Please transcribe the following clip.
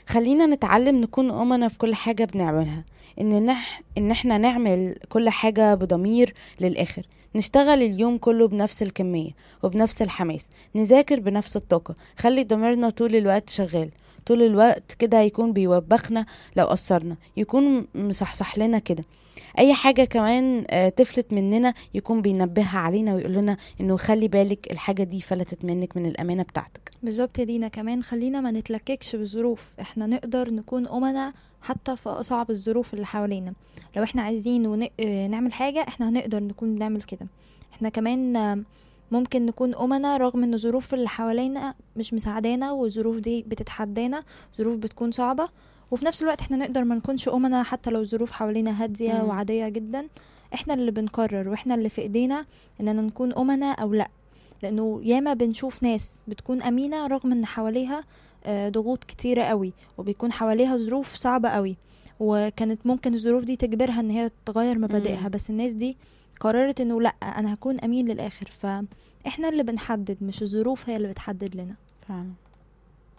خلينا نتعلم نكون أمنا في كل حاجة بنعملها إن, نح... إن إحنا نعمل كل حاجة بضمير للآخر نشتغل اليوم كله بنفس الكمية وبنفس الحماس نذاكر بنفس الطاقة خلي ضميرنا طول الوقت شغال طول الوقت كده يكون بيوبخنا لو قصرنا يكون مصحصح لنا كده اي حاجة كمان آه، تفلت مننا يكون بينبهها علينا ويقول لنا انه خلي بالك الحاجة دي فلتت منك من الامانة بتاعتك بالظبط يا دينا كمان خلينا ما نتلككش بالظروف احنا نقدر نكون أمنا حتى في أصعب الظروف اللي حوالينا لو احنا عايزين ون... اه نعمل حاجة احنا هنقدر نكون بنعمل كده احنا كمان آه، ممكن نكون أمنا رغم ان الظروف اللي حوالينا مش مساعدانا والظروف دي بتتحدانا ظروف بتكون صعبة وفي نفس الوقت احنا نقدر ما نكونش أمنا حتى لو الظروف حوالينا هادية مم. وعادية جدا احنا اللي بنقرر واحنا اللي في ايدينا اننا نكون أمنا او لا لانه ياما بنشوف ناس بتكون امينه رغم ان حواليها آه، ضغوط كتيره قوي وبيكون حواليها ظروف صعبه قوي وكانت ممكن الظروف دي تجبرها ان هي تغير مبادئها مم. بس الناس دي قررت انه لا انا هكون امين للاخر فاحنا اللي بنحدد مش الظروف هي اللي بتحدد لنا فعلا